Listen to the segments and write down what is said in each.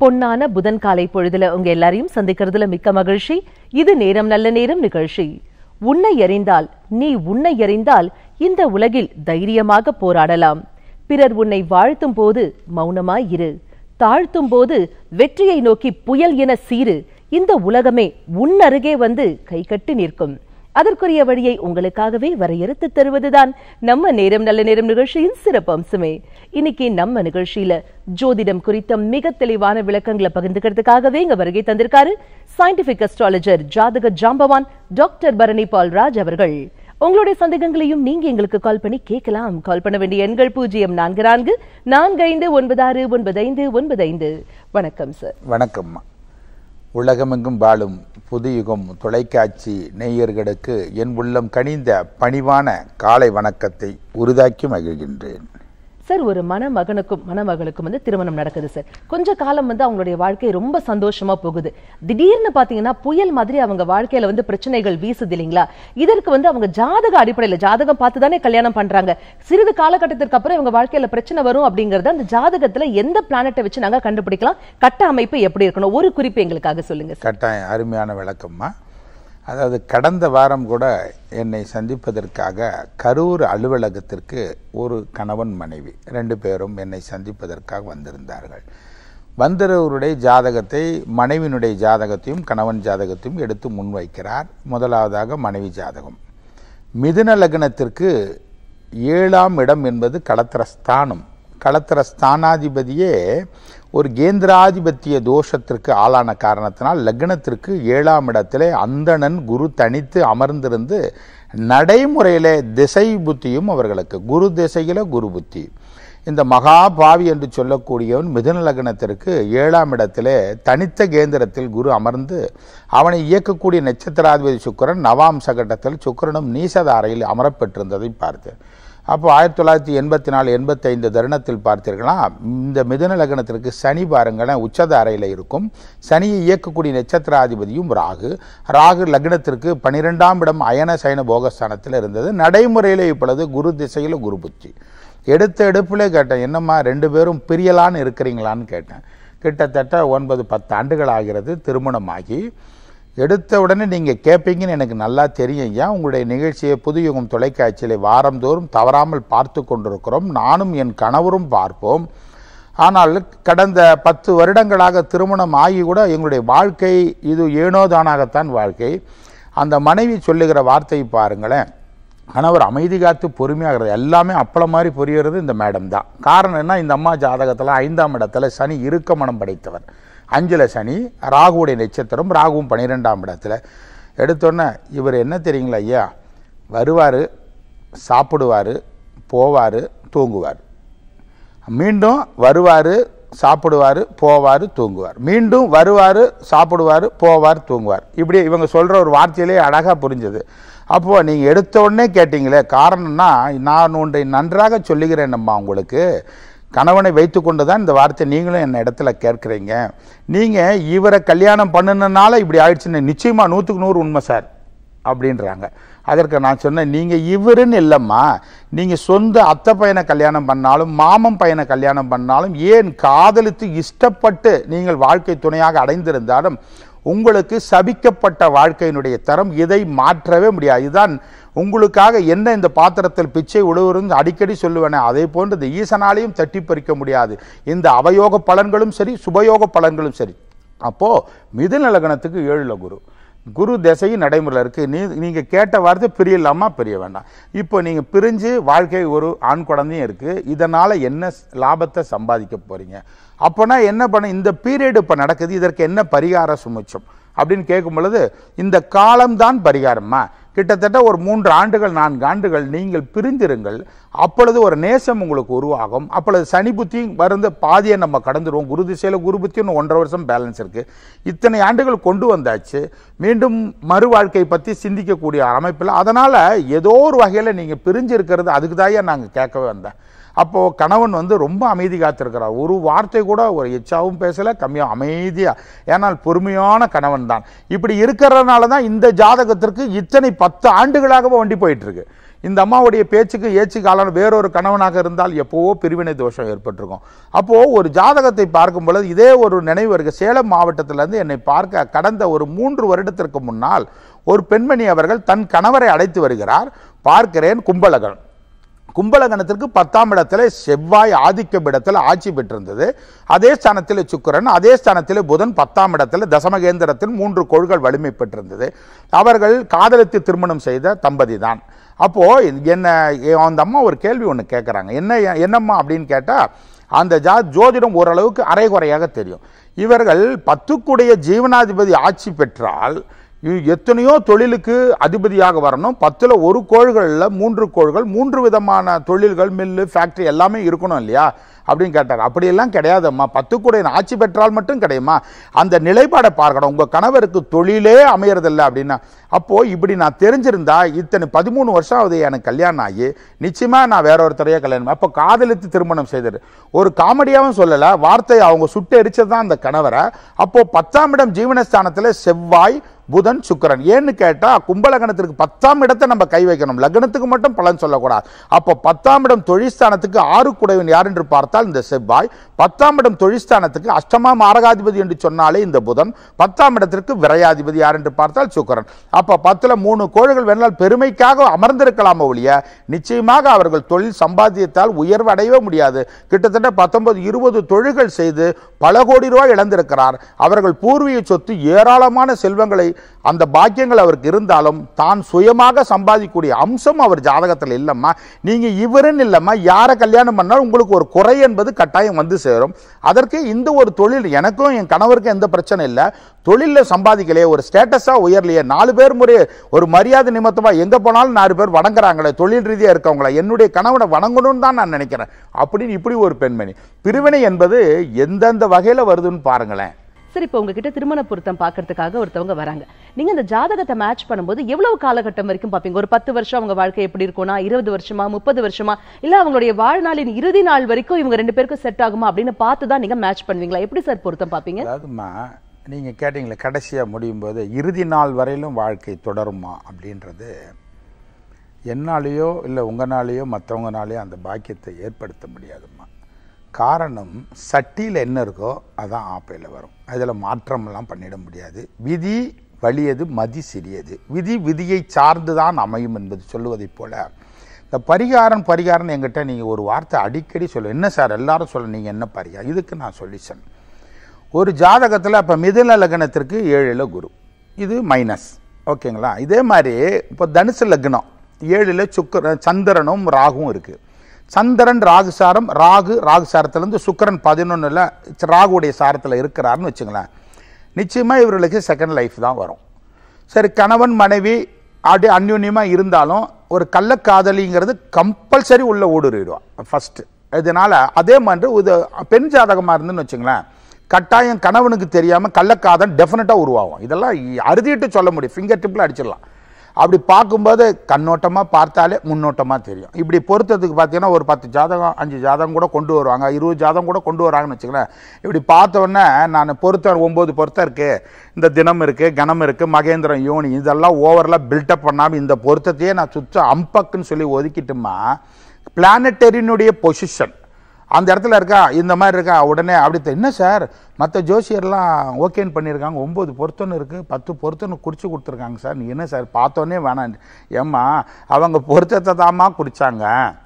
பொன்னான புதன் காலை பொழுதுல உங்க எல்லாரையும் சந்திக்கிறதுல மிக்க மகிழ்ச்சி இது நேரம் நல்ல நேரம் நிகழ்ச்சி உன்னை அறிந்தால் நீ உன்னை அறிந்தால் இந்த உலகில் தைரியமாக போராடலாம் பிறர் உன்னை வாழ்த்தும் போது மௌனமாய் இரு தாழ்த்தும் போது வெற்றியை நோக்கி புயல் என சீரு இந்த உலகமே உன் அருகே வந்து கைகட்டி நிற்கும் அதற்குரிய வழியை உங்களுக்காகவே வரையறுத்து தருவதுதான் நம்ம நேரம் நல்ல நேரம் நிகழ்ச்சியின் சிறப்பு அம்சமே இன்னைக்கு நம்ம நிகழ்ச்சியில ஜோதிடம் குறித்த மிக தெளிவான விளக்கங்களை பகிர்ந்துக்கிறதுக்காகவே இங்க வருகை தந்திருக்காரு சயின்டிபிக் அஸ்ட்ராலஜர் ஜாதக ஜாம்பவான் டாக்டர் பரணி பால்ராஜ் அவர்கள் உங்களுடைய சந்தேகங்களையும் நீங்க எங்களுக்கு கால் பண்ணி கேட்கலாம் கால் பண்ண வேண்டிய எண்கள் பூஜ்ஜியம் நான்கு நான்கு நான்கு ஐந்து ஒன்பது ஆறு ஒன்பது ஐந்து ஒன்பது ஐந்து வணக்கம் சார் வணக்கம்மா உலகமெங்கும் வாழும் புதுயுகம் தொலைக்காட்சி நேயர்களுக்கு என் உள்ளம் கனிந்த பணிவான காலை வணக்கத்தை உரிதாக்கி மகிழ்கின்றேன் சார் ஒரு மணமகனுக்கும் மணமகளுக்கும் வந்து திருமணம் நடக்குது சார் கொஞ்ச காலம் வந்து அவங்களுடைய வாழ்க்கை ரொம்ப சந்தோஷமா போகுது திடீர்னு பாத்தீங்கன்னா புயல் மாதிரி அவங்க வாழ்க்கையில வந்து பிரச்சனைகள் வீசுது இல்லைங்களா இதற்கு வந்து அவங்க ஜாதக அடிப்படையில ஜாதகம் பார்த்து தானே கல்யாணம் பண்றாங்க சிறிது காலகட்டத்திற்கு அப்புறம் இவங்க வாழ்க்கையில பிரச்சனை வரும் அப்படிங்கறத அந்த ஜாதகத்துல எந்த பிளானட்டை வச்சு நாங்க கண்டுபிடிக்கலாம் கட்ட அமைப்பு எப்படி இருக்கணும் ஒரு குறிப்பு எங்களுக்காக சொல்லுங்க சார் கட்டாயம் அருமையான விளக்கம்மா அதாவது கடந்த வாரம் கூட என்னை சந்திப்பதற்காக கரூர் அலுவலகத்திற்கு ஒரு கணவன் மனைவி ரெண்டு பேரும் என்னை சந்திப்பதற்காக வந்திருந்தார்கள் வந்தவருடைய ஜாதகத்தை மனைவியினுடைய ஜாதகத்தையும் கணவன் ஜாதகத்தையும் எடுத்து முன்வைக்கிறார் முதலாவதாக மனைவி ஜாதகம் மிதுன லக்னத்திற்கு ஏழாம் இடம் என்பது களத்திர ஸ்தானம் களத்திர ஸ்தானாதிபதியே ஒரு கேந்திராதிபத்திய தோஷத்திற்கு ஆளான காரணத்தினால் லக்னத்திற்கு ஏழாம் இடத்திலே அந்தணன் குரு தனித்து அமர்ந்திருந்து நடைமுறையிலே திசை புத்தியும் அவர்களுக்கு குரு திசையில குரு புத்தி இந்த மகாபாவி என்று சொல்லக்கூடியவன் மிதுன லக்னத்திற்கு ஏழாம் இடத்திலே தனித்த கேந்திரத்தில் குரு அமர்ந்து அவனை இயக்கக்கூடிய நட்சத்திராதிபதி சுக்கரன் நவாம் சகட்டத்தில் சுக்கரனும் நீசதாரையில் அமரப்பெற்றிருந்ததை பார்த்தேன் அப்போ ஆயிரத்தி தொள்ளாயிரத்தி எண்பத்தி நாலு எண்பத்தைந்து தருணத்தில் பார்த்தீர்களா இந்த மிதுன லக்னத்திற்கு சனி பாருங்களேன் உச்சத அறையில் இருக்கும் சனியை இயக்கக்கூடிய நட்சத்திராதிபதியும் ராகு ராகு லக்னத்திற்கு பனிரெண்டாம் இடம் அயன சயன போகஸ்தானத்தில் இருந்தது நடைமுறையில் இப்பொழுது குரு திசையில் குரு புத்தி எடுத்த எடுப்பிலே கேட்டேன் என்னம்மா ரெண்டு பேரும் பிரியலான்னு இருக்கிறீங்களான்னு கேட்டேன் கிட்டத்தட்ட ஒன்பது பத்து ஆண்டுகள் ஆகிறது திருமணமாகி எடுத்த உடனே நீங்கள் கேட்பீங்கன்னு எனக்கு நல்லா தெரியும் ஐயா உங்களுடைய நிகழ்ச்சியை புதுயுகம் தொலைக்காட்சியில் வாரந்தோறும் தவறாமல் பார்த்து கொண்டிருக்கிறோம் நானும் என் கணவரும் பார்ப்போம் ஆனால் கடந்த பத்து வருடங்களாக திருமணம் ஆகி கூட எங்களுடைய வாழ்க்கை இது ஏனோதானாகத்தான் வாழ்க்கை அந்த மனைவி சொல்லுகிற வார்த்தையை பாருங்களேன் கணவர் அமைதி காத்து பொறுமையாகிறது எல்லாமே அப்பளம் மாதிரி புரிகிறது இந்த மேடம் தான் காரணம் என்ன இந்த அம்மா ஜாதகத்தில் ஐந்தாம் இடத்துல சனி இருக்க மனம் படைத்தவர் அஞ்சில் சனி ராகுவுடைய நட்சத்திரம் ராகுவும் பன்னிரெண்டாம் இடத்துல எடுத்தோன்னே இவர் என்ன தெரியுங்களா ஐயா வருவார் சாப்பிடுவார் போவார் தூங்குவார் மீண்டும் வருவார் சாப்பிடுவார் போவார் தூங்குவார் மீண்டும் வருவார் சாப்பிடுவார் போவார் தூங்குவார் இப்படி இவங்க சொல்கிற ஒரு வார்த்தையிலே அழகாக புரிஞ்சது அப்போது நீங்கள் எடுத்த உடனே கேட்டிங்களே காரணம்னா நான் ஒன்றை நன்றாக சொல்லுகிறேன் நம்ம உங்களுக்கு கணவனை வைத்துக்கொண்டு தான் இந்த வார்த்தை நீங்களும் என்ன இடத்துல கேட்குறீங்க நீங்கள் இவரை கல்யாணம் பண்ணுனனால இப்படி ஆயிடுச்சுன்னு நிச்சயமாக நூற்றுக்கு நூறு உண்மை சார் அப்படின்றாங்க அதற்கு நான் சொன்னேன் நீங்கள் இவருன்னு இல்லைம்மா நீங்கள் சொந்த அத்தை பையனை கல்யாணம் பண்ணாலும் மாமன் பையனை கல்யாணம் பண்ணாலும் ஏன் காதலித்து இஷ்டப்பட்டு நீங்கள் வாழ்க்கை துணையாக அடைந்திருந்தாலும் உங்களுக்கு சபிக்கப்பட்ட வாழ்க்கையினுடைய தரம் இதை மாற்றவே முடியாது இதுதான் உங்களுக்காக என்ன இந்த பாத்திரத்தில் பிச்சை உழுவுருந்து அடிக்கடி சொல்லுவேனே அதே போன்று இந்த ஈசனாலையும் தட்டி பறிக்க முடியாது இந்த அவயோக பலன்களும் சரி சுபயோக பலன்களும் சரி அப்போது மிதுன லக்னத்துக்கு ஏழுல குரு குரு திசையும் நடைமுறையில் இருக்குது நீ நீங்கள் கேட்ட வார்த்தை பிரியலாமா பிரிய வேண்டாம் இப்போ நீங்கள் பிரிஞ்சு வாழ்க்கை ஒரு ஆண் குழந்தையும் இருக்குது இதனால் என்ன லாபத்தை சம்பாதிக்க போகிறீங்க அப்போனா என்ன பண்ண இந்த பீரியட் இப்போ நடக்குது இதற்கு என்ன பரிகார சுமிச்சம் அப்படின்னு கேட்கும் பொழுது இந்த காலம்தான் பரிகாரமா கிட்டத்தட்ட ஒரு மூன்று ஆண்டுகள் நான்கு ஆண்டுகள் நீங்கள் பிரிந்திருங்கள் அப்பொழுது ஒரு நேசம் உங்களுக்கு உருவாகும் அப்பொழுது சனி புத்தி வருந்த பாதியை நம்ம கடந்துருவோம் குரு திசையில் குரு புத்தி இன்னும் ஒன்றரை வருஷம் பேலன்ஸ் இருக்குது இத்தனை ஆண்டுகள் கொண்டு வந்தாச்சு மீண்டும் மறு வாழ்க்கை பற்றி சிந்திக்கக்கூடிய அமைப்பில் அதனால் ஏதோ ஒரு வகையில் நீங்கள் பிரிஞ்சு இருக்கிறது அதுக்கு தாயா நாங்கள் கேட்கவே வந்தேன் அப்போது கணவன் வந்து ரொம்ப அமைதி காத்திருக்கிறார் ஒரு வார்த்தை கூட ஒரு எச்சாவும் பேசலை கம்மியாக அமைதியாக ஏனால் பொறுமையான கணவன் தான் இப்படி இருக்கிறதுனால தான் இந்த ஜாதகத்திற்கு இத்தனை பத்து ஆண்டுகளாகவே வண்டி போயிட்டு இருக்கு இந்த அம்மாவுடைய பேச்சுக்கு ஏச்சு காலம் வேறொரு கணவனாக இருந்தால் எப்போவோ பிரிவினை தோஷம் ஏற்பட்டிருக்கும் அப்போ ஒரு ஜாதகத்தை பார்க்கும் பொழுது இதே ஒரு நினைவு இருக்கு சேலம் மாவட்டத்திலிருந்து என்னை பார்க்க கடந்த ஒரு மூன்று வருடத்திற்கு முன்னால் ஒரு பெண்மணி அவர்கள் தன் கணவரை அழைத்து வருகிறார் பார்க்கிறேன் கும்பலகன் கும்பலகணத்திற்கு பத்தாம் இடத்துல செவ்வாய் ஆதிக்கம் இடத்துல ஆட்சி பெற்றிருந்தது அதே ஸ்தானத்தில் சுக்கிரன் அதே ஸ்தானத்தில் புதன் பத்தாம் இடத்துல தசமகேந்திரத்தில் மூன்று கோள்கள் வலிமை பெற்றிருந்தது அவர்கள் காதலித்து திருமணம் செய்த தம்பதி தான் அப்போ என்ன அந்த அம்மா ஒரு கேள்வி ஒன்று கேட்குறாங்க என்ன என்னம்மா அப்படின்னு கேட்டால் அந்த ஜா ஜோதிடம் ஓரளவுக்கு அரைகுறையாக தெரியும் இவர்கள் பத்துக்குடைய ஜீவனாதிபதி ஆட்சி பெற்றால் இ- எத்தனையோ தொழிலுக்கு அதிபதியாக வரணும் பத்தில் ஒரு கோள்களில் மூன்று கோள்கள் மூன்று விதமான தொழில்கள் மில்லு ஃபேக்ட்ரி எல்லாமே இருக்கணும் இல்லையா அப்படின்னு கேட்டார் அப்படியெல்லாம் கிடையாதம்மா பத்துக்குடைய ஆட்சி பெற்றால் மட்டும் கிடையுமா அந்த நிலைப்பாடை பார்க்கணும் உங்கள் கணவருக்கு தொழிலே அமையறதில்ல அப்படின்னா அப்போது இப்படி நான் தெரிஞ்சிருந்தா இத்தனை பதிமூணு வருஷம் ஆகுது எனக்கு கல்யாணம் ஆகி நிச்சயமாக நான் வேற ஒருத்தரையே கல்யாணம் அப்போ காதலித்து திருமணம் செய்தது ஒரு காமெடியாகவும் சொல்லலை வார்த்தை அவங்க சுட்டு எரிச்சது தான் அந்த கணவரை அப்போ பத்தாம் இடம் ஜீவனஸ்தானத்தில் செவ்வாய் புதன் சுக்கிரன் ஏன்னு கேட்டா கும்பலகணத்திற்கு பத்தாம் இடத்தை நம்ம கை வைக்கணும் லக்னத்துக்கு மட்டும் பலன் சொல்லக்கூடாது அப்போ பத்தாம் இடம் தொழிற்ஸ்தானத்துக்கு ஆறு குடைவன் யார் என்று பார்த்தால் இந்த செவ்வாய் பத்தாம் இடம் தொழிற்ஸ்தானத்துக்கு அஷ்டமா மாரகாதிபதி என்று சொன்னாலே இந்த புதன் பத்தாம் இடத்திற்கு விரையாதிபதி யார் என்று பார்த்தால் சுக்கிரன் அப்போ பத்துல மூணு கோள்கள் வேணால் பெருமைக்காக அமர்ந்திருக்கலாம் ஒழிய நிச்சயமாக அவர்கள் தொழில் சம்பாத்தியத்தால் உயர்வு அடையவே முடியாது கிட்டத்தட்ட பத்தொன்பது இருபது தொழில்கள் செய்து பல கோடி ரூபாய் இழந்திருக்கிறார் அவர்கள் பூர்வீக சொத்து ஏராளமான செல்வங்களை அந்த பாக்கியங்கள் அவருக்கு இருந்தாலும் தான் சுயமாக சம்பாதிக்கக்கூடிய அம்சம் அவர் ஜாதகத்தில் இல்லைம்மா நீங்க இவருன்னு இல்லைம்மா யாரை கல்யாணம் பண்ணாலும் உங்களுக்கு ஒரு குறை என்பது கட்டாயம் வந்து சேரும் அதற்கு இந்த ஒரு தொழில் எனக்கும் என் கணவருக்கும் எந்த பிரச்சனை இல்லை தொழிலில் சம்பாதிக்கலையே ஒரு ஸ்டேட்டஸா உயர்லையே நாலு பேர் முறை ஒரு மரியாதை நிமித்தமா எங்க போனாலும் நாலு பேர் வணங்குறாங்களே தொழில் ரீதியா இருக்கவங்கள என்னுடைய கணவனை வணங்கணும்னு தான் நான் நினைக்கிறேன் அப்படின்னு இப்படி ஒரு பெண்மணி பிரிவினை என்பது எந்தெந்த வகையில வருதுன்னு பாருங்களேன் சரி இப்போ உங்ககிட்ட திருமண பொருத்தம் பார்க்கறதுக்காக ஒருத்தவங்க வராங்க நீங்க இந்த ஜாதகத்தை மேட்ச் பண்ணும்போது எவ்வளவு காலகட்டம் வரைக்கும் பார்ப்பீங்க ஒரு பத்து வருஷம் அவங்க வாழ்க்கை எப்படி இருக்கும்னா இருபது வருஷமா முப்பது வருஷமா இல்ல அவங்களுடைய வாழ்நாளின் இறுதி நாள் வரைக்கும் இவங்க ரெண்டு பேருக்கும் செட் ஆகுமா அப்படின்னு பார்த்து தான் நீங்க மேட்ச் பண்ணுவீங்களா எப்படி சார் பொருத்தம் பார்ப்பீங்க அதாவதுமா நீங்க கேட்டீங்களே கடைசியா முடியும் போது இறுதி நாள் வரையிலும் வாழ்க்கை தொடருமா அப்படின்றது என்னாலேயோ இல்லை உங்களாலேயோ மற்றவங்கனாலேயோ அந்த பாக்கியத்தை ஏற்படுத்த முடியாதும்மா காரணம் சட்டியில் என்ன இருக்கோ அதான் ஆப்பையில் வரும் அதில் மாற்றமெல்லாம் பண்ணிட முடியாது விதி வலியது மதி சிறியது விதி விதியை சார்ந்து தான் அமையும் என்பது சொல்லுவதைப் போல இந்த பரிகாரம் பரிகாரம் என்கிட்ட நீங்கள் ஒரு வார்த்தை அடிக்கடி சொல்ல என்ன சார் எல்லாரும் சொல்ல நீங்கள் என்ன பரிகாரம் இதுக்கு நான் சொல்லிச்சேன் ஒரு ஜாதகத்தில் அப்போ மிதுன லக்னத்திற்கு ஏழில் குரு இது மைனஸ் ஓகேங்களா இதே மாதிரி இப்போ தனுசு லக்னம் ஏழில் சுக்கர சந்திரனும் ராகுவும் இருக்குது சந்திரன் ராகு சாரம் ராகு ராகு சாரத்துலேருந்து சுக்கிரன் பதினொன்றில் ராகுடைய சாரத்தில் இருக்கிறாருன்னு வச்சுங்களேன் நிச்சயமாக இவர்களுக்கு செகண்ட் லைஃப் தான் வரும் சரி கணவன் மனைவி அப்படி அந்யோன்யமாக இருந்தாலும் ஒரு கள்ளக்காதலிங்கிறது கம்பல்சரி உள்ள ஊடுருவிடுவான் ஃபஸ்ட்டு இதனால் அதே மாதிரி இது பெண் ஜாதகமாக இருந்துன்னு வச்சுங்களேன் கட்டாயம் கணவனுக்கு தெரியாமல் கள்ளக்காதல் டெஃபினட்டாக உருவாகும் இதெல்லாம் அறுதிட்டு சொல்ல முடியும் ஃபிங்கர் டிப்பில் அடிச்சிடலாம் அப்படி பார்க்கும்போது கண்ணோட்டமாக பார்த்தாலே முன்னோட்டமாக தெரியும் இப்படி பொருத்தத்துக்கு பார்த்தீங்கன்னா ஒரு பத்து ஜாதகம் அஞ்சு ஜாதகம் கூட கொண்டு வருவாங்க இருபது ஜாதகம் கூட கொண்டு வராங்கன்னு வச்சுங்களேன் இப்படி பார்த்த உடனே நான் பொருத்தம் ஒம்பது பொருத்தம் இருக்குது இந்த தினம் இருக்குது கணம் இருக்குது மகேந்திரம் யோனி இதெல்லாம் ஓவரெலாம் பில்டப் பண்ணாமல் இந்த பொருத்தத்தையே நான் சுத்த அம்பக்குன்னு சொல்லி ஒதுக்கிட்டுமா பிளானட்டரினுடைய பொசிஷன் அந்த இடத்துல இருக்கா இந்த மாதிரி இருக்கா உடனே அப்படி தெ- என்ன சார் மற்ற ஜோசியர்லாம் ஓகேன்னு பண்ணியிருக்காங்க ஒம்பது பொருத்தம்னு இருக்குது பத்து பொருத்தம்னு குறித்து கொடுத்துருக்காங்க சார் நீ என்ன சார் பார்த்தோன்னே வேணாம் ஏம்மா அவங்க பொருத்தத்தை தாம்மா குறிச்சாங்க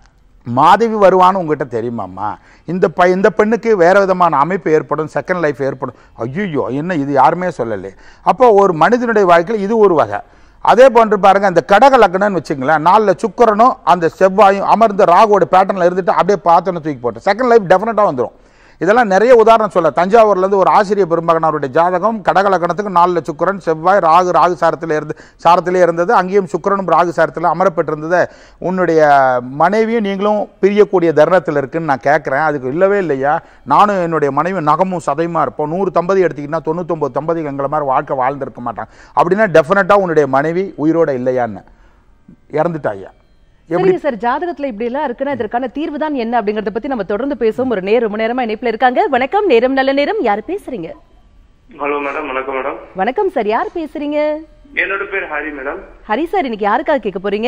மாதவி வருவான்னு உங்ககிட்ட தெரியுமாம்மா இந்த ப இந்த பெண்ணுக்கு வேறு விதமான அமைப்பு ஏற்படும் செகண்ட் லைஃப் ஏற்படும் ஐயோ என்ன இது யாருமே சொல்லலை அப்போ ஒரு மனிதனுடைய வாழ்க்கையில் இது ஒரு வகை அதே போன்று பாருங்க இந்த கடக லக்னம்னு வச்சுங்களேன் நாலில் சுக்கரனும் அந்த செவ்வாயும் அமர்ந்த ராகுவோட பேட்டர்னில் இருந்துட்டு அப்படியே பார்த்தோன்னு தூக்கி போட்டு செகண்ட் லைஃப் டெஃபினட்டாக வந்துடும் இதெல்லாம் நிறைய உதாரணம் சொல்ல தஞ்சாவூர்லேருந்து ஒரு ஆசிரியர் பெருமகனாருடைய ஜாதகம் கடக லக்னத்துக்கு நாலில் சுக்கரன் செவ்வாய் ராகு ராகு சாரத்தில் இருந்து சாரத்திலே இருந்தது அங்கேயும் சுக்கரனும் ராகு சாரத்தில் அமரப்பட்டிருந்தது உன்னுடைய மனைவியும் நீங்களும் பிரியக்கூடிய தருணத்தில் இருக்குன்னு நான் கேட்குறேன் அதுக்கு இல்லவே இல்லையா நானும் என்னுடைய மனைவி நகமும் சதையுமா இருப்போம் நூறு தம்பதி எடுத்திங்கன்னா தொண்ணூத்தொம்பது தம்பதி எங்களை மாதிரி வாழ்க்கை வாழ்ந்திருக்க மாட்டாங்க அப்படின்னா டெஃபினட்டாக உன்னுடைய மனைவி உயிரோட இல்லையான்னு இறந்துட்டாயா எப்படி சரிங்க சார் ஜாதகத்துல இப்படி எல்லாம் இருக்குன்னா இதற்கான தீர்வு தான் என்ன அப்படிங்கறத பத்தி நம்ம தொடர்ந்து பேசுவோம் ஒரு நேரம் ரொம்ப நேரமா இணைப்புல இருக்காங்க வணக்கம் நேரம் நல்ல நேரம் யார் பேசுறீங்க ஹலோ மேடம் வணக்கம் மேடம் வணக்கம் சார் யார் பேசுறீங்க என்னோட பேர் ஹரி மேடம் ஹரி சார் இன்னைக்கு யாருக்காக கேட்க போறீங்க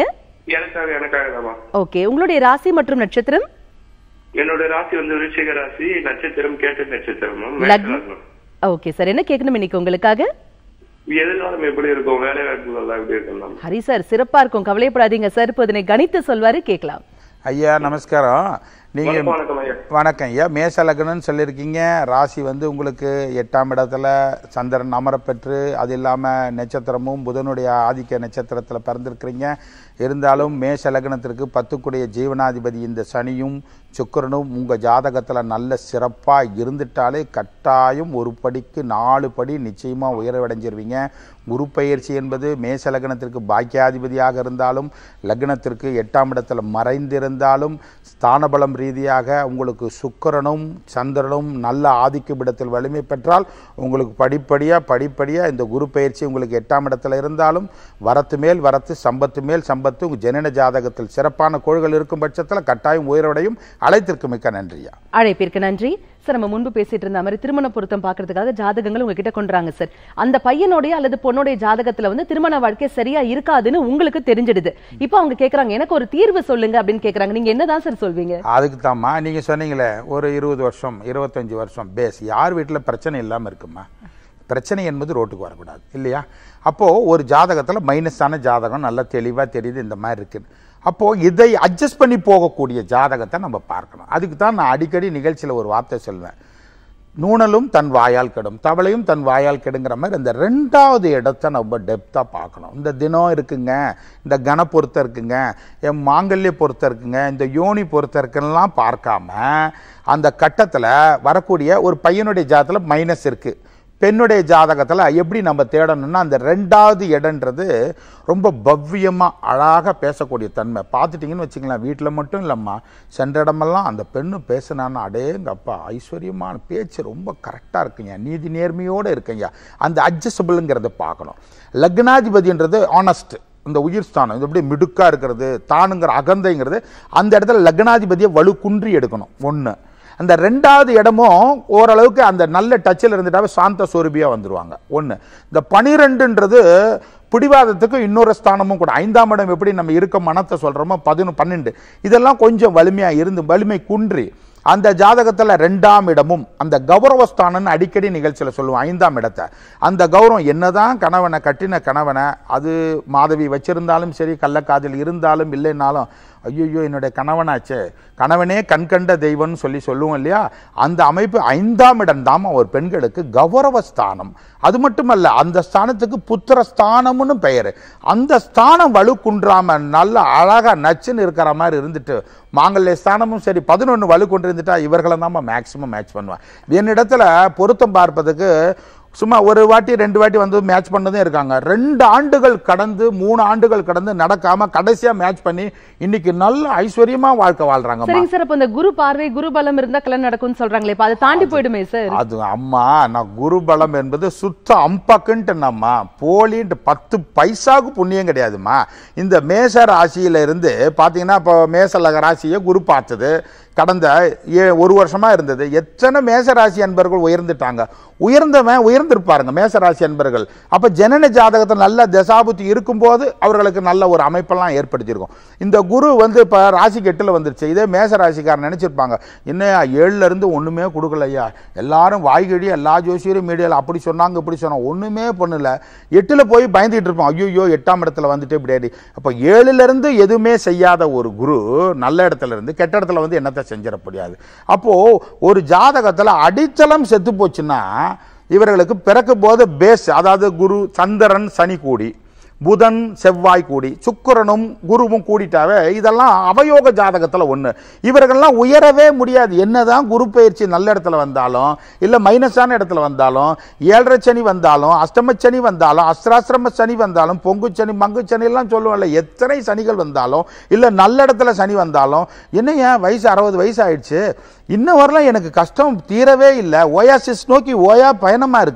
எனக்காக எனக்காக தாமா ஓகே உங்களுடைய ராசி மற்றும் நட்சத்திரம் என்னோட ராசி வந்து விருச்சிக ராசி நட்சத்திரம் கேட்ட நட்சத்திரம் மேம் லக்னம். மேஷலக்னம். ஓகே சார் என்ன கேட்கணும் இன்னைக்கு உங்களுக்காக எதிர்காலம் எப்படி இருக்கும் வேலை வாய்ப்புகள் எல்லாம் எப்படி இருக்கும் மேம் ஹரி சார் சிறப்பா இருக்கும் கவலைப்படாதீங்க சார் இப்போ இதனை கணித்து சொல்வாரு கேட்கலாம் ஐயா நமஸ்காரம் நீங்க வணக்கம் வணக்கம் ஐயா வணக்கம் ஐயா மேச லக்னம்னு சொல்லியிருக்கீங்க ராசி வந்து உங்களுக்கு எட்டாம் இடத்துல சந்திரன் அமரப்பெற்று அது இல்லாமல் நட்சத்திரமும் புதனுடைய ஆதிக்க நட்சத்திரத்தில் பிறந்திருக்கிறீங்க இருந்தாலும் மேஷ லக்னத்திற்கு பத்துக்குடைய ஜீவனாதிபதி இந்த சனியும் சுக்கிரனும் உங்கள் ஜாதகத்தில் நல்ல சிறப்பாக இருந்துட்டாலே கட்டாயம் ஒரு படிக்கு நாலு படி நிச்சயமாக உயர்வடைஞ்சிருவீங்க குரு பயிற்சி என்பது மேச லக்னத்திற்கு பாக்கியாதிபதியாக இருந்தாலும் லக்னத்திற்கு எட்டாம் இடத்துல மறைந்திருந்தாலும் ஸ்தானபலம் ரீதியாக உங்களுக்கு சுக்கிரனும் சந்திரனும் நல்ல ஆதிக்க இடத்தில் வலிமை பெற்றால் உங்களுக்கு படிப்படியாக படிப்படியாக இந்த குரு பயிற்சி உங்களுக்கு எட்டாம் இடத்துல இருந்தாலும் வரத்து மேல் வரத்து சம்பத்து மேல் சம்பத்து உங்கள் ஜனன ஜாதகத்தில் சிறப்பான கோள்கள் இருக்கும் பட்சத்தில் கட்டாயம் உயர்வடையும் அழைத்திற்கு மிக்க நன்றியா அழைப்பிற்கு நன்றி சார் நம்ம முன்பு பேசிட்டு இருந்த மாதிரி திருமண பொருத்தம் பாக்குறதுக்காக ஜாதகங்கள் உங்ககிட்ட கொண்டுறாங்க சார் அந்த பையனுடைய அல்லது பொண்ணுடைய ஜாதகத்துல வந்து திருமண வாழ்க்கை சரியா இருக்காதுன்னு உங்களுக்கு தெரிஞ்சிடுது இப்போ அவங்க கேக்குறாங்க எனக்கு ஒரு தீர்வு சொல்லுங்க அப்படின்னு கேக்குறாங்க நீங்க என்னதான் சார் சொல்வீங்க அதுக்கு தாம்மா நீங்கள் சொன்னீங்களே ஒரு இருபது வருஷம் இருபத்தஞ்சி வருஷம் பேஸ் யார் வீட்டில் பிரச்சனை இல்லாமல் இருக்குமா பிரச்சனை என்பது ரோட்டுக்கு வரக்கூடாது இல்லையா அப்போது ஒரு ஜாதகத்தில் மைனஸான ஜாதகம் நல்லா தெளிவாக தெரியுது இந்த மாதிரி இருக்குது அப்போது இதை அட்ஜஸ்ட் பண்ணி போகக்கூடிய ஜாதகத்தை நம்ம பார்க்கணும் அதுக்கு தான் நான் அடிக்கடி நிகழ்ச்சியில் ஒரு வார்த்தை சொல்வேன் நூணலும் தன் வாயால் கெடும் தவளையும் தன் வாயால் கெடுங்கிற மாதிரி இந்த ரெண்டாவது இடத்த நம்ம டெப்த்தாக பார்க்கணும் இந்த தினம் இருக்குங்க இந்த கன பொருத்தம் இருக்குங்க என் மாங்கல்ய பொருத்தம் இருக்குங்க இந்த யோனி பொருத்தம் இருக்குன்னெலாம் பார்க்காம அந்த கட்டத்தில் வரக்கூடிய ஒரு பையனுடைய ஜாதத்தில் மைனஸ் இருக்குது பெண்ணுடைய ஜாதகத்தில் எப்படி நம்ம தேடணும்னா அந்த ரெண்டாவது இடன்றது ரொம்ப பவ்யமாக அழகாக பேசக்கூடிய தன்மை பார்த்துட்டிங்கன்னு வச்சுங்களேன் வீட்டில் மட்டும் இல்லைம்மா சென்ற இடமெல்லாம் அந்த பெண்ணு பேசுனான்னா அடேங்கப்பா ஐஸ்வர்யமான பேச்சு ரொம்ப கரெக்டாக இருக்குங்க நீதி நேர்மையோடு இருக்குங்க அந்த அட்ஜஸ்டபிளுங்கிறத பார்க்கணும் லக்னாதிபதின்றது ஆனஸ்ட் இந்த உயிர் ஸ்தானம் இது எப்படி மிடுக்காக இருக்கிறது தானுங்கிற அகந்தைங்கிறது அந்த இடத்துல லக்னாதிபதியை வலு குன்றி எடுக்கணும் ஒன்று அந்த ரெண்டாவது இடமும் ஓரளவுக்கு அந்த நல்ல டச்சில் இருந்துட்டாவே சாந்த சொரூபியாக வந்துடுவாங்க ஒன்று இந்த பனிரெண்டுன்றது பிடிவாதத்துக்கு இன்னொரு ஸ்தானமும் கூட ஐந்தாம் இடம் எப்படி நம்ம இருக்க மனத்தை சொல்கிறோமோ பதினொன்று பன்னெண்டு இதெல்லாம் கொஞ்சம் வலிமையாக இருந்து வலிமை குன்றி அந்த ஜாதகத்தில் ரெண்டாம் இடமும் அந்த கௌரவஸ்தானம்னு அடிக்கடி நிகழ்ச்சியில் சொல்லுவோம் ஐந்தாம் இடத்தை அந்த கௌரவம் என்னதான் கணவனை கட்டின கணவனை அது மாதவி வச்சிருந்தாலும் சரி கள்ளக்காதல் இருந்தாலும் இல்லைன்னாலும் ஐயோ என்னுடைய கணவனாச்சே கணவனே கண்கண்ட தெய்வம்னு சொல்லி சொல்லுவோம் இல்லையா அந்த அமைப்பு ஐந்தாம் இடம் தாம ஒரு பெண்களுக்கு கௌரவ ஸ்தானம் அது மட்டுமல்ல அந்த ஸ்தானத்துக்கு புத்திர ஸ்தானம்னு பெயர் அந்த ஸ்தானம் வலு குன்றாம நல்ல அழகா நச்சுன்னு இருக்கிற மாதிரி இருந்துட்டு மாங்கல்ய ஸ்தானமும் சரி பதினொன்று வலு கொண்டு இருந்துட்டா இவர்களை தான் மேக்சிமம் மேட்ச் பண்ணுவேன் என்னிடத்துல பொருத்தம் பார்ப்பதுக்கு சும்மா ஒரு வாட்டி ரெண்டு வாட்டி வந்து மேட்ச் பண்ணதும் இருக்காங்க ரெண்டு ஆண்டுகள் கடந்து மூணு ஆண்டுகள் கடந்து நடக்காம கடைசியா மேட்ச் பண்ணி இன்னைக்கு நல்ல ஐஸ்வர்யமா வாழ்க்கை வாழ்றாங்கம்மா சரிங்க சார் அப்ப இந்த குரு பார்வை குரு பலம் இருந்தா கல்யாணம் நடக்கும்னு சொல்றாங்களே இப்ப அதை தாண்டி போயிடுமே சார் அது அம்மா நான் குருபலம் என்பது சுத்த அம்பக்குன்ட்டு நம்மா போலின்ட்டு பத்து பைசாவுக்கு புண்ணியம் கிடையாதும்மா இந்த மேச ராசியில இருந்து பார்த்தீங்கன்னா இப்போ மேச லக ராசியை குரு பார்த்தது கடந்த ஏ ஒரு வருஷமா இருந்தது எத்தனை மேசராசி அன்பர்கள் உயர்ந்துட்டாங்க உயர்ந்தவன் உயர்ந்திருப்பாருங்க மேசராசி அன்பர்கள் அப்ப ஜனன ஜாதகத்தில் நல்ல தசாபுத்தி இருக்கும்போது அவர்களுக்கு நல்ல ஒரு அமைப்பெல்லாம் ஏற்படுத்தியிருக்கும் இந்த குரு வந்து இப்ப ராசிக்கு எட்டுல வந்துருச்சு இதே மேச ராசிக்காரன் நினைச்சிருப்பாங்க என்னையா ஏழுல இருந்து ஒண்ணுமே கொடுக்கலையா எல்லாரும் வாய்கழி எல்லா ஜோசியரும் மீடியாவில் அப்படி சொன்னாங்க இப்படி சொன்னாங்க ஒண்ணுமே பண்ணல எட்டுல போய் பயந்துட்டு இருப்போம் ஐயோ எட்டாம் இடத்துல வந்துட்டு இப்படி அப்ப ஏழுல இருந்து எதுவுமே செய்யாத ஒரு குரு நல்ல இடத்துல இருந்து கெட்ட இடத்துல வந்து என்னத்தை செஞ்சிட முடியாது அப்போ ஒரு ஜாதகத்துல அடித்தளம் செத்து போச்சுன்னா இவர்களுக்கு பிறக்கும் போது பேஸ் அதாவது குரு சந்திரன் சனி கூடி புதன் செவ்வாய் கூடி சுக்கிரனும் குருவும் கூடிட்டாவே இதெல்லாம் அவயோக ஜாதகத்தில் ஒன்று இவர்கள்லாம் உயரவே முடியாது என்னதான் குரு பயிற்சி நல்ல இடத்துல வந்தாலும் இல்லை மைனஸான இடத்துல வந்தாலும் ஏழரை சனி வந்தாலும் அஷ்டம சனி வந்தாலும் அஸ்திராசிரம சனி வந்தாலும் பொங்கு சனி மங்கு சனி எல்லாம் சொல்லுவோம்ல எத்தனை சனிகள் வந்தாலும் இல்லை நல்ல இடத்துல சனி வந்தாலும் என்ன ஏன் வயசு அறுபது வயசு ஆயிடுச்சு இன்னும் வரலாம் எனக்கு கஷ்டம் தீரவே இல்லை ஓயாசிஸ் நோக்கி ஓயா பயணமாக இருக்குது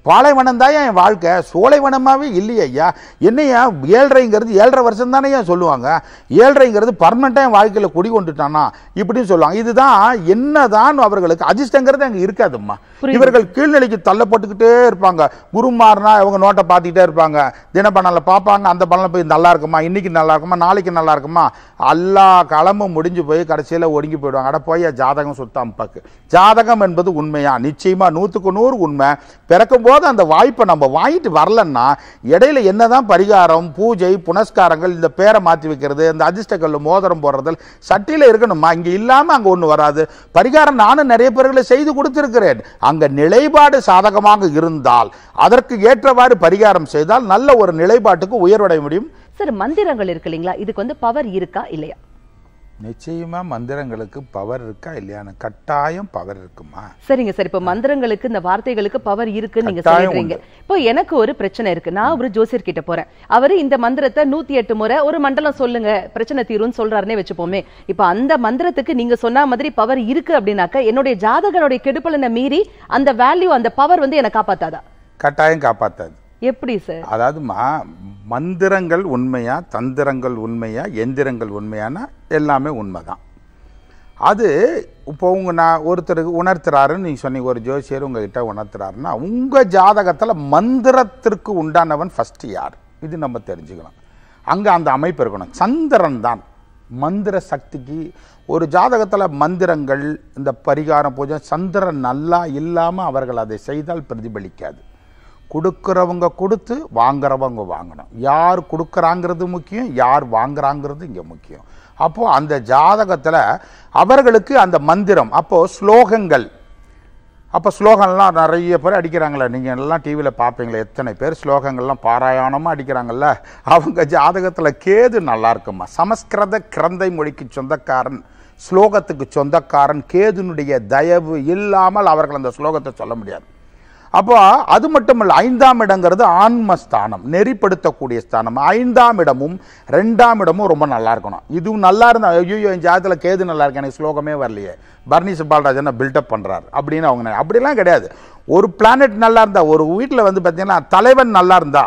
பாலைவனம் தான் என் வாழ்க்கை சோலைவனமாவே இல்லையே ஐயா என்னையா ஏழ்ரைங்கிறது ஏழரை வருஷம் தானே சொல்லுவாங்க ஏழ்ரைங்கிறது பர்மனெண்ட்டாக என் வாழ்க்கையில் குடி கொண்டுட்டானா இப்படின்னு சொல்லுவாங்க இதுதான் என்னதான் அவர்களுக்கு அதிர்ஷ்டங்கிறது அங்கே இருக்காதும்மா புரியுது. இவர்கள் கீழ்நிலைக்கு தள்ளப்பட்டுக்கிட்டே இருப்பாங்க குருமார்னா இவங்க நோட்டை பார்த்துக்கிட்டே இருப்பாங்க தினப்பணத்தில் பார்ப்பாங்க அந்த பணம் போய் நல்லா இருக்குமா இன்னைக்கு நல்லா இருக்குமா நாளைக்கு நல்லா இருக்குமா எல்லா களமும் முடிஞ்சு போய் கடைசியில் ஒடுங்கி போயிடுவாங்க அட போய் ஜாதகம் சுத்தாம் பாக்கு ஜாதகம் என்பது உண்மையா நிச்சயமா நூற்றுக்கு நூறு உண்மை பிறக்கும் போது அந்த வாய்ப்பை நம்ம வாங்கிட்டு வரலன்னா இடையில என்னதான் பரிகாரம் பூஜை புனஸ்காரங்கள் இந்த பேரை மாற்றி வைக்கிறது இந்த அதிர்ஷ்டக்கல் மோதிரம் போடுறது சட்டியில் இருக்கணுமா இங்கே இல்லாமல் அங்கே ஒன்று வராது பரிகாரம் நானும் நிறைய பேர்களை செய்து கொடுத்திருக்கிறேன் அங்கே நிலைப்பாடு சாதகமாக இருந்தால் அதற்கு ஏற்றவாறு பரிகாரம் செய்தால் நல்ல ஒரு நிலைப்பாட்டுக்கு உயர்வடைய முடியும் சார் மந்திரங்கள் இருக்கு இல்லைங்களா இதுக்கு வந்து பவர் இருக்கா இல்லையா நிச்சயமா மந்திரங்களுக்கு பவர் இருக்கா இல்லையான்னு கட்டாயம் பவர் இருக்குமா சரிங்க சார் இப்ப மந்திரங்களுக்கு இந்த வார்த்தைகளுக்கு பவர் இருக்குன்னு நீங்க கட்டாயம் சொல்றீங்க இப்போ எனக்கு ஒரு பிரச்சனை இருக்கு நான் ஒரு ஜோசியர் கிட்ட போறேன் அவரு இந்த மந்திரத்தை நூத்தி எட்டு முறை ஒரு மண்டலம் சொல்லுங்க பிரச்சனை தீரும்னு சொல்றாருன்னே வச்சுப்போமே இப்ப அந்த மந்திரத்துக்கு நீங்க சொன்ன மாதிரி பவர் இருக்கு அப்படின்னாக்க என்னுடைய ஜாதகனுடைய கெடுப்பலனை மீறி அந்த வேல்யூ அந்த பவர் வந்து என்ன காப்பாத்தாதா கட்டாயம் காப்பாத்தாது எப்படி சார் அதாவதுமா மந்திரங்கள் உண்மையா தந்திரங்கள் உண்மையா எந்திரங்கள் உண்மையானா எல்லாமே உண்மைதான் அது இப்போ உங்க நான் ஒருத்தருக்கு உணர்த்துறாருன்னு நீங்க சொன்னீங்க ஒரு ஜோசியர் உங்ககிட்ட உணர்த்துறாருன்னா உங்க ஜாதகத்துல மந்திரத்திற்கு உண்டானவன் ஃபர்ஸ்ட் யார் இது நம்ம தெரிஞ்சுக்கலாம் அங்க அந்த அமைப்பு இருக்கணும் சந்திரன் தான் மந்திர சக்திக்கு ஒரு ஜாதகத்துல மந்திரங்கள் இந்த பரிகாரம் பூஜை சந்திரன் நல்லா இல்லாம அவர்கள் அதை செய்தால் பிரதிபலிக்காது கொடுக்குறவங்க கொடுத்து வாங்குறவங்க வாங்கணும் யார் கொடுக்குறாங்கிறது முக்கியம் யார் வாங்குறாங்கிறது இங்கே முக்கியம் அப்போது அந்த ஜாதகத்தில் அவர்களுக்கு அந்த மந்திரம் அப்போது ஸ்லோகங்கள் அப்போ ஸ்லோகம்லாம் நிறைய பேர் அடிக்கிறாங்களே நீங்கள் எல்லாம் டிவியில் பார்ப்பீங்களே எத்தனை பேர் ஸ்லோகங்கள்லாம் பாராயணமாக அடிக்கிறாங்கல்ல அவங்க ஜாதகத்தில் கேது நல்லா இருக்குமா சமஸ்கிருத கிரந்தை மொழிக்கு சொந்தக்காரன் ஸ்லோகத்துக்கு சொந்தக்காரன் கேதுனுடைய தயவு இல்லாமல் அவர்கள் அந்த ஸ்லோகத்தை சொல்ல முடியாது அப்போ அது மட்டும் இல்லை ஐந்தாம் இடங்கிறது ஆன்ம ஸ்தானம் நெறிப்படுத்தக்கூடிய ஸ்தானம் ஐந்தாம் இடமும் ரெண்டாம் இடமும் ரொம்ப நல்லா இருக்கணும் இதுவும் நல்லா இருந்தா ஐயோ என் ஜாதத்தில் கேது நல்லா இருக்கு எனக்கு ஸ்லோகமே வரலையே பர்னி சுப்பால்ராஜன் பில்டப் பண்றாரு அப்படின்னு அவங்க நினை- அப்படிலாம் கிடையாது ஒரு பிளானட் நல்லா இருந்தா ஒரு வீட்டில் வந்து பார்த்தீங்கன்னா தலைவன் நல்லா இருந்தா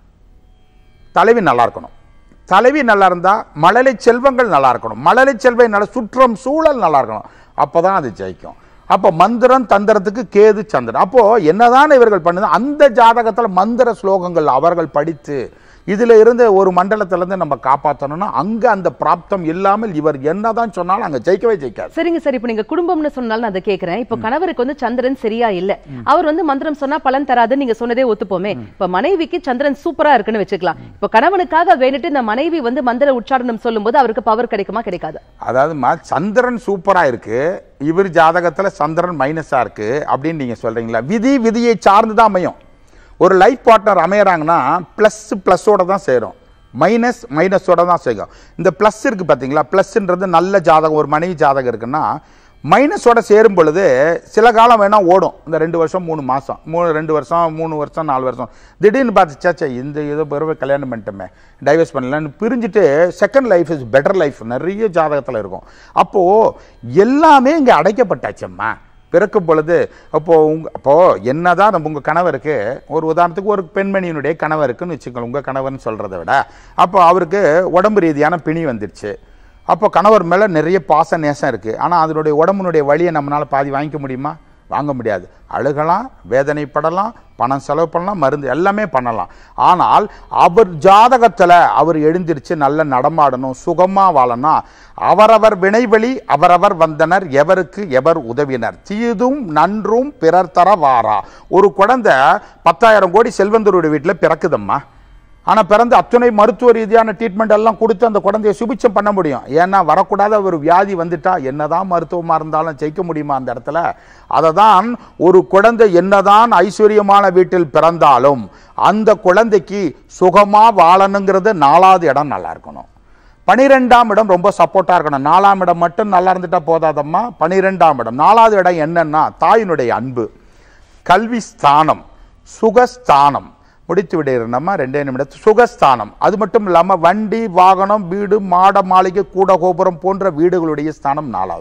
தலைவி நல்லா இருக்கணும் தலைவி நல்லா இருந்தா மழலை செல்வங்கள் நல்லா இருக்கணும் மழலை செல்வை நல்ல சுற்றம் சூழல் நல்லா இருக்கணும் அப்பதான் அது ஜெயிக்கும் அப்போ மந்திரம் தந்திரத்துக்கு கேது சந்திரன் அப்போ என்னதான் இவர்கள் பண்ணுது அந்த ஜாதகத்துல மந்திர ஸ்லோகங்கள் அவர்கள் படித்து இதுல இருந்து ஒரு மண்டலத்துல இருந்து நம்ம காப்பாற்றணும்னா அங்க அந்த பிராப்தம் இல்லாமல் இவர் என்னதான் சொன்னாலும் அங்க ஜெயிக்கவே ஜெயிக்காது சரிங்க சார் இப்போ நீங்க குடும்பம்னு சொன்னாலும் நான் அதை கேக்குறேன் இப்போ கணவருக்கு வந்து சந்திரன் சரியா இல்ல அவர் வந்து மந்திரம் சொன்னா பலன் தராதுன்னு நீங்க சொன்னதே ஒத்துப்போமே இப்ப மனைவிக்கு சந்திரன் சூப்பரா இருக்குன்னு வச்சுக்கலாம் இப்ப கணவனுக்காக வேண்டிட்டு இந்த மனைவி வந்து மந்திர உச்சாரணம் சொல்லும்போது அவருக்கு பவர் கிடைக்குமா கிடைக்காது அதாவதுமா சந்திரன் சூப்பரா இருக்கு இவர் ஜாதகத்துல சந்திரன் மைனஸா இருக்கு அப்படின்னு நீங்க சொல்றீங்களா விதி விதியை சார்ந்து தான் அமையும் ஒரு லைஃப் பார்ட்னர் அமையறாங்கன்னா ப்ளஸ் ப்ளஸ்ஸோட தான் சேரும் மைனஸ் மைனஸோட தான் செய்யும் இந்த ப்ளஸ் இருக்கு பார்த்தீங்களா ப்ளஸ்ன்றது நல்ல ஜாதகம் ஒரு மனைவி ஜாதகம் இருக்குன்னா மைனஸோட சேரும் பொழுது சில காலம் வேணா ஓடும் இந்த ரெண்டு வருஷம் மூணு மாதம் மூணு ரெண்டு வருஷம் மூணு வருஷம் நாலு வருஷம் திடீர்னு பார்த்து சேச்சே இந்த ஏதோ பிறகு கல்யாணம் பண்ணிட்டோமே டைவர்ஸ் பண்ணலன்னு பிரிஞ்சுட்டு second life is better life நிறைய ஜாதகத்தில் இருக்கும் அப்போது எல்லாமே இங்கே அடைக்கப்பட்டாச்சம்மா பிறக்கும் பொழுது அப்போ உங்க அப்போ என்னதான் நம்ம உங்க கணவருக்கு ஒரு உதாரணத்துக்கு ஒரு பெண்மணியினுடைய கணவருக்குன்னு வச்சுக்கோங்க உங்க கணவர்னு சொல்றதை விட அப்போ அவருக்கு உடம்பு ரீதியான பிணி வந்துடுச்சு அப்போ கணவர் மேல நிறைய பாச நேசம் இருக்கு ஆனா அதனுடைய உடம்புனுடைய வழியை நம்மளால பாதி வாங்கிக்க முடியுமா வாங்க முடியாது அழுகலாம் வேதனைப்படலாம் பணம் செலவு பண்ணலாம் மருந்து எல்லாமே பண்ணலாம் ஆனால் அவர் ஜாதகத்துல அவர் எழுந்திருச்சு நல்ல நடமாடணும் சுகமா வாழணும் அவரவர் வினைவழி அவரவர் வந்தனர் எவருக்கு எவர் உதவினர் தீதும் நன்றும் பிறர் தர வாரா ஒரு குழந்தை பத்தாயிரம் கோடி செல்வந்தருடைய வீட்டில் பிறக்குதம்மா ஆனா பிறந்து அத்துணை மருத்துவ ரீதியான ட்ரீட்மெண்ட் எல்லாம் கொடுத்து அந்த குழந்தைய சுபிச்சம் பண்ண முடியும் ஏன்னா வரக்கூடாத ஒரு வியாதி வந்துட்டா என்னதான் மருத்துவமா இருந்தாலும் ஜெயிக்க முடியுமா அந்த இடத்துல அதை தான் ஒரு குழந்தை என்னதான் ஐஸ்வர்யமான வீட்டில் பிறந்தாலும் அந்த குழந்தைக்கு சுகமா வாழணுங்கிறது நாலாவது இடம் நல்லா இருக்கணும் பனிரெண்டாம் இடம் ரொம்ப சப்போர்ட்டா இருக்கணும் நாலாம் இடம் மட்டும் நல்லா இருந்துட்டா போதாதம்மா பனிரெண்டாம் இடம் நாலாவது இடம் என்னன்னா தாயினுடைய அன்பு கல்வி ஸ்தானம் சுகஸ்தானம் முடித்து விடுகிறோம் ரெண்டே நிமிடத்து சுகஸ்தானம் அது மட்டும் இல்லாமல் வண்டி வாகனம் வீடு மாட மாளிகை கூட கோபுரம் போன்ற வீடுகளுடைய ஸ்தானம் நாலாவது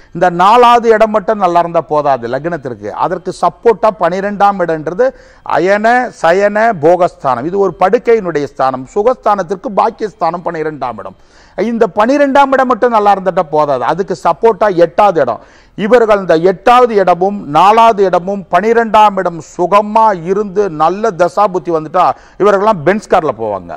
இந்த நாலாவது இடம் மட்டும் நல்லா இருந்தா போதாது லக்னத்திற்கு அதற்கு சப்போர்ட்டா பனிரெண்டாம் இடம்ன்றது அயன சயன போகஸ்தானம் இது ஒரு படுக்கையினுடைய ஸ்தானம் சுகஸ்தானத்திற்கு பாக்கியஸ்தானம் பனிரெண்டாம் இடம் இந்த பனிரெண்டாம் இடம் மட்டும் நல்லா இருந்துட்டா போதாது அதுக்கு சப்போர்ட்டா எட்டாவது இடம் இவர்கள் இந்த எட்டாவது இடமும் நாலாவது இடமும் பனிரெண்டாம் இடம் சுகமா இருந்து நல்ல தசாபுத்தி வந்துட்டா இவர்கள்லாம் பென்ஸ் கார்ல போவாங்க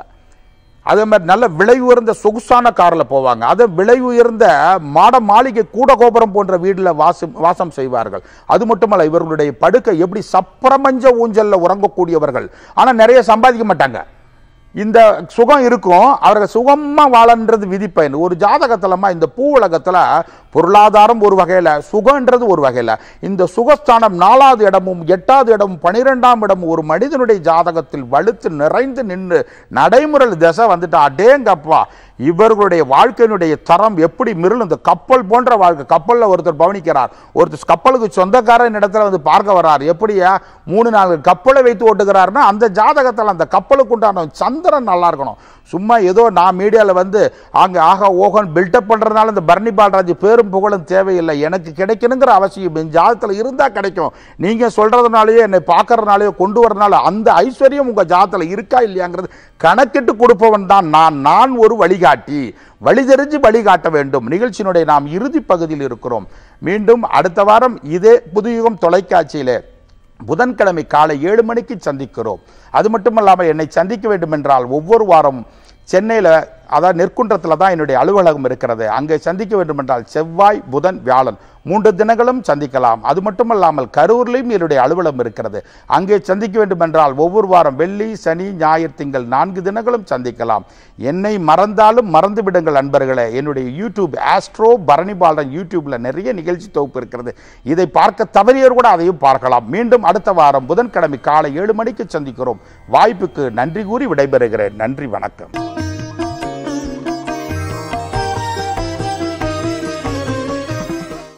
அதே மாதிரி நல்ல விலை உயர்ந்த சொகுசான காரில் போவாங்க அது விலை உயர்ந்த மாட மாளிகை கூட கோபுரம் போன்ற வீட்டில் வாசம் வாசம் செய்வார்கள் அது மட்டுமல்ல இவர்களுடைய படுக்கை எப்படி சப்பிரமஞ்ச ஊஞ்சல்ல உறங்கக்கூடியவர்கள் ஆனால் நிறைய சம்பாதிக்க மாட்டாங்க இந்த சுகம் இருக்கும் அவர்கள் சுகமா வாழன்றது விதிப்பயன் ஒரு ஜாதகத்துலமா இந்த பூ உலகத்துல பொருளாதாரம் ஒரு வகையில சுகன்றது ஒரு வகையில இந்த சுகஸ்தானம் நாலாவது இடமும் எட்டாவது இடமும் பனிரெண்டாம் இடமும் ஒரு மனிதனுடைய ஜாதகத்தில் வலுத்து நிறைந்து நின்று நடைமுறை திசை வந்துட்டு அடேங்கப்பா இவர்களுடைய வாழ்க்கையினுடைய தரம் எப்படி மிருள் இந்த கப்பல் போன்ற வாழ்க்கை கப்பல்ல ஒருத்தர் பவனிக்கிறார் ஒருத்தர் கப்பலுக்கு சொந்தக்காரன் இடத்துல வந்து பார்க்க வர்றார் எப்படியா மூணு நாலு கப்பலை வைத்து ஓட்டுகிறாருன்னா அந்த ஜாதகத்தில் அந்த கப்பலுக்கு உண்டான சந்திரன் நல்லா இருக்கணும் சும்மா ஏதோ நான் மீடியாவில் வந்து அங்கே ஆகா ஓகன் பில்டப் பண்ணுறதுனால இந்த பரணி பால்ராஜ் பேரும் புகழும் தேவையில்லை எனக்கு கிடைக்கணுங்கிற அவசியம் என் ஜாதகத்தில் இருந்தால் கிடைக்கும் நீங்கள் சொல்கிறதுனாலயோ என்னை பார்க்கறதுனாலயோ கொண்டு வரனால அந்த ஐஸ்வர்யம் உங்கள் ஜாதகத்தில் இருக்கா இல்லையாங்கிறது கணக்கிட்டு கொடுப்பவன் தான் நான் நான் ஒரு வழிகாட்டி வழி தெரிஞ்சு வழிகாட்ட வேண்டும் நிகழ்ச்சியினுடைய நாம் இறுதி பகுதியில் இருக்கிறோம் மீண்டும் அடுத்த வாரம் இதே புதுயுகம் தொலைக்காட்சியிலே புதன்கிழமை காலை ஏழு மணிக்கு சந்திக்கிறோம் அது மட்டுமல்லாமல் என்னை சந்திக்க வேண்டும் என்றால் ஒவ்வொரு வாரமும் சென்னையில் அதாவது நெற்குன்றத்தில் தான் என்னுடைய அலுவலகம் இருக்கிறது அங்கே சந்திக்க வேண்டும் என்றால் செவ்வாய் புதன் வியாழன் மூன்று தினங்களும் சந்திக்கலாம் அது மட்டுமல்லாமல் கரூர்லையும் என்னுடைய அலுவலகம் இருக்கிறது அங்கே சந்திக்க வேண்டும் என்றால் ஒவ்வொரு வாரம் வெள்ளி சனி ஞாயிறு திங்கள் நான்கு தினங்களும் சந்திக்கலாம் என்னை மறந்தாலும் மறந்து விடுங்கள் அன்பர்களே என்னுடைய யூடியூப் ஆஸ்ட்ரோ பரணி பாலன் யூடியூப்ல நிறைய நிகழ்ச்சி தொகுப்பு இருக்கிறது இதை பார்க்க தவறியவர் கூட அதையும் பார்க்கலாம் மீண்டும் அடுத்த வாரம் புதன்கிழமை காலை ஏழு மணிக்கு சந்திக்கிறோம் வாய்ப்புக்கு நன்றி கூறி விடைபெறுகிறேன் நன்றி வணக்கம்